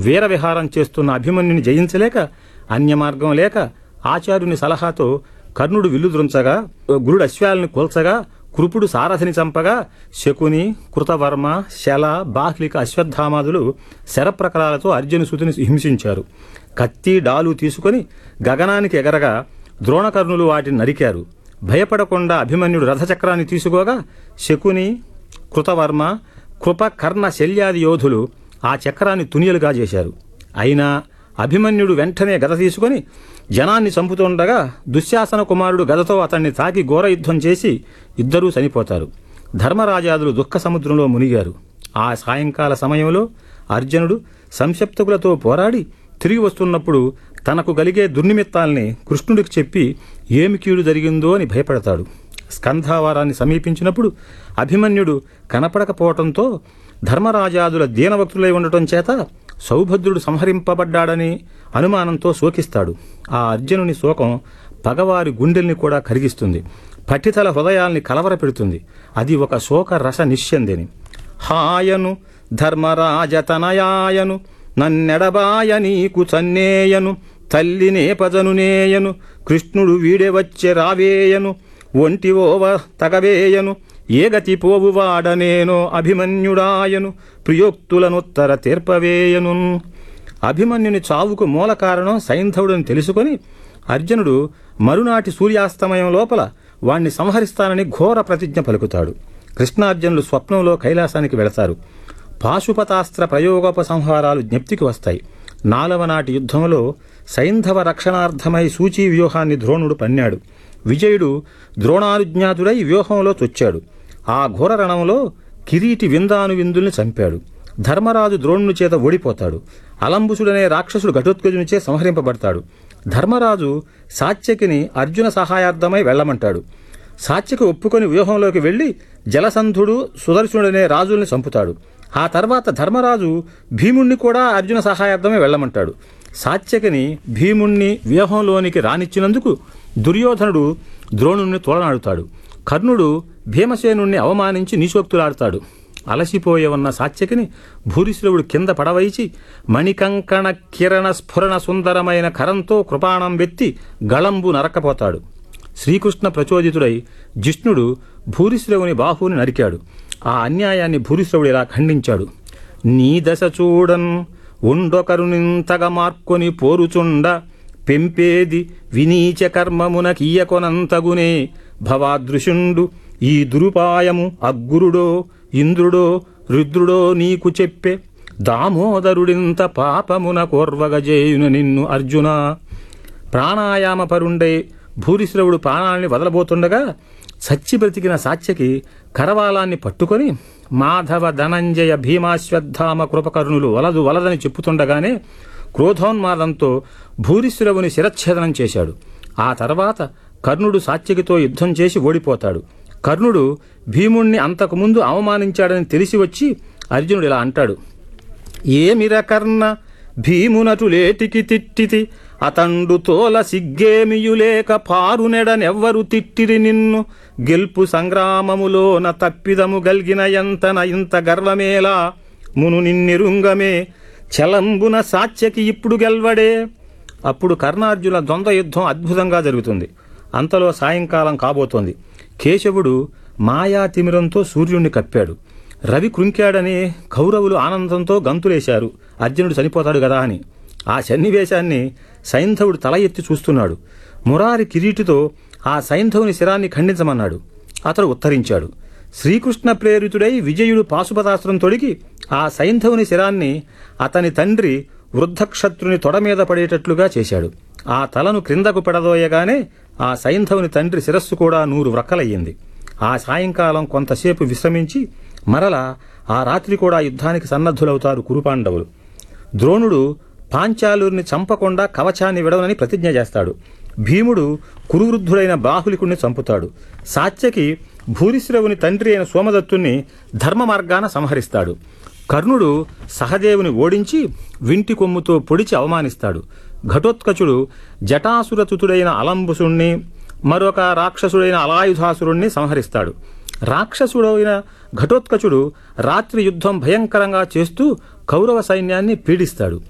వీరవిహారం చేస్తున్న అభిమన్యుని జయించలేక అన్యమార్గం లేక ఆచార్యుని సలహాతో కర్ణుడు విల్లు దృంచగా గురుడు అశ్వాలని కూల్చగా కృపుడు సారథిని చంపగా శకుని కృతవర్మ శల బాహ్లిక అశ్వత్థామాదులు శరప్రకరాలతో అర్జున సుతిని హింసించారు కత్తి డాలు తీసుకొని గగనానికి ఎగరగా ద్రోణకర్ణులు వాటిని నరికారు భయపడకుండా అభిమన్యుడు రథచక్రాన్ని తీసుకోగా శకుని కృతవర్మ కృప కర్ణ శల్యాది యోధులు ఆ చక్రాన్ని తునియలుగా చేశారు అయినా అభిమన్యుడు వెంటనే గద తీసుకొని జనాన్ని చంపుతుండగా దుశ్శాసన కుమారుడు గదతో అతన్ని తాకి ఘోర యుద్ధం చేసి ఇద్దరూ చనిపోతారు ధర్మరాజాదులు దుఃఖ సముద్రంలో మునిగారు ఆ సాయంకాల సమయంలో అర్జునుడు సంశప్తకులతో పోరాడి తిరిగి వస్తున్నప్పుడు తనకు కలిగే దుర్నిమిత్తాల్ని కృష్ణుడికి చెప్పి ఏమి కీడు జరిగిందో అని భయపడతాడు స్కంధావారాన్ని సమీపించినప్పుడు అభిమన్యుడు కనపడకపోవటంతో ధర్మరాజాదుల దీనభక్తులై ఉండటం చేత సౌభద్రుడు సంహరింపబడ్డాడని అనుమానంతో శోకిస్తాడు ఆ అర్జునుని శోకం పగవారి గుండెల్ని కూడా కరిగిస్తుంది పట్టితల హృదయాల్ని కలవరపెడుతుంది అది ఒక శోక రస నిశ్యందిని హాయను ధర్మరాజతనయాయను నన్నెడబాయ నీకు చన్నేయను తల్లినే పజనునేయను కృష్ణుడు వీడే వచ్చే రావేయను ఒంటి ఓవ తగవేయను ఏగతి పోవువాడనేనో అభిమన్యుడాయను ప్రియోక్తులనుత్తర తీర్పవేయను అభిమన్యుని చావుకు మూల కారణం సైంధవుడని తెలుసుకొని అర్జునుడు మరునాటి సూర్యాస్తమయం లోపల వాణ్ణి సంహరిస్తానని ఘోర ప్రతిజ్ఞ పలుకుతాడు కృష్ణార్జునులు స్వప్నంలో కైలాసానికి వెళతారు పాశుపతాస్త్ర ప్రయోగోపసంహారాలు జ్ఞప్తికి వస్తాయి నాలవ నాటి యుద్ధంలో సైంధవ రక్షణార్థమై సూచీ వ్యూహాన్ని ద్రోణుడు పన్నాడు విజయుడు ద్రోణానుజ్ఞాతుడై వ్యూహంలో చొచ్చాడు ఆ ఘోర రణంలో కిరీటి విందాను విందుల్ని చంపాడు ధర్మరాజు ద్రోణుని చేత ఓడిపోతాడు అలంబుసుడనే రాక్షసుడు ఘటోత్కజునిచే సంహరింపబడతాడు ధర్మరాజు సాత్యకిని అర్జున సహాయార్థమై వెళ్ళమంటాడు సాత్యకి ఒప్పుకొని వ్యూహంలోకి వెళ్లి జలసంధుడు సుదర్శనుడనే రాజుల్ని చంపుతాడు ఆ తర్వాత ధర్మరాజు భీముణ్ణి కూడా అర్జున సహాయార్థమే వెళ్ళమంటాడు సాత్యకిని భీముణ్ణి వ్యూహంలోనికి రానిచ్చినందుకు దుర్యోధనుడు ద్రోణుణ్ణి తోలనాడుతాడు కర్ణుడు భీమసేనుణ్ణి అవమానించి నీశోక్తులాడతాడు అలసిపోయే ఉన్న సాత్యకిని భూరిశ్రవుడు కింద పడవైచి మణికంకణ కిరణ స్ఫురణ సుందరమైన కరంతో కృపాణం వెత్తి గళంబు నరకపోతాడు శ్రీకృష్ణ ప్రచోదితుడై జిష్ణుడు భూరిశ్రవుని బాహుని నరికాడు ఆ అన్యాయాన్ని భూరిశ్రవుడు ఇలా ఖండించాడు నీ దశ చూడన్ ఉండొకరునింతగా మార్కొని పోరుచుండ పెంపేది వినీచ కర్మమున కీయకొనంతగునే భవాదృశుండు ఈ దురుపాయము అగ్గురుడో ఇంద్రుడో రుద్రుడో నీకు చెప్పే దామోదరుడింత పాపమున కోర్వగజేయున నిన్ను అర్జున ప్రాణాయామ పరుండై భూరిశ్రవుడు ప్రాణాల్ని వదలబోతుండగా సచ్చి బ్రతికిన సాత్యకి కరవాలాన్ని పట్టుకొని మాధవ ధనంజయ భీమాశ్వత్థామ కృపకర్ణులు వలదు వలదని చెప్పుతుండగానే క్రోధోన్మాదంతో భూరిశ్రవుని శిరచ్ఛేదనం చేశాడు ఆ తర్వాత కర్ణుడు సాత్యకితో యుద్ధం చేసి ఓడిపోతాడు కర్ణుడు భీముణ్ణి అంతకుముందు అవమానించాడని తెలిసి వచ్చి అర్జునుడు ఇలా అంటాడు ఏమిర కర్ణ భీమునటులేటికి తిట్టితి అతండు తోల సిగ్గేమియులేక పారునెడనెవ్వరు తిట్టిరి నిన్ను గెల్పు సంగ్రామములోన తప్పిదము గల్గిన ఎంతన ఇంత గర్వమేలా మును నిన్నెరుంగమే చలంబున సాత్యకి ఇప్పుడు గెల్వడే అప్పుడు కర్ణార్జున ద్వంద్వ యుద్ధం అద్భుతంగా జరుగుతుంది అంతలో సాయంకాలం కాబోతోంది కేశవుడు మాయా తిమిరంతో సూర్యుణ్ణి కప్పాడు రవి కృంకాడని కౌరవులు ఆనందంతో గంతులేశారు అర్జునుడు చనిపోతాడు కదా అని ఆ సన్నివేశాన్ని సైంధవుడు తల ఎత్తి చూస్తున్నాడు మురారి కిరీటితో ఆ సైంధవుని శిరాన్ని ఖండించమన్నాడు అతడు ఉత్తరించాడు శ్రీకృష్ణ ప్రేరితుడై విజయుడు పాశుపతాస్త్రం తొడిగి ఆ సైంధవుని శిరాన్ని అతని తండ్రి వృద్ధక్షత్రుని తొడ మీద పడేటట్లుగా చేశాడు ఆ తలను క్రిందకు పెడదోయగానే ఆ సైంధవుని తండ్రి శిరస్సు కూడా నూరు వ్రక్కలయ్యింది ఆ సాయంకాలం కొంతసేపు విశ్రమించి మరల ఆ రాత్రి కూడా యుద్ధానికి సన్నద్ధులవుతారు కురుపాండవులు ద్రోణుడు పాంచాలుర్ని చంపకుండా కవచాన్ని విడవనని ప్రతిజ్ఞ చేస్తాడు భీముడు కురువృద్ధుడైన బాహులికుణ్ణి చంపుతాడు సాత్యకి భూరిశ్రవుని తండ్రి అయిన సోమదత్తుణ్ణి ధర్మ మార్గాన సంహరిస్తాడు కర్ణుడు సహదేవుని ఓడించి వింటి కొమ్ముతో పొడిచి అవమానిస్తాడు ఘటోత్కచుడు జటాసురతుతుడైన అలంబుసుణ్ణి మరొక రాక్షసుడైన అలాయుధాసురుణ్ణి సంహరిస్తాడు రాక్షసుడైన ఘటోత్కచుడు రాత్రి యుద్ధం భయంకరంగా చేస్తూ కౌరవ సైన్యాన్ని పీడిస్తాడు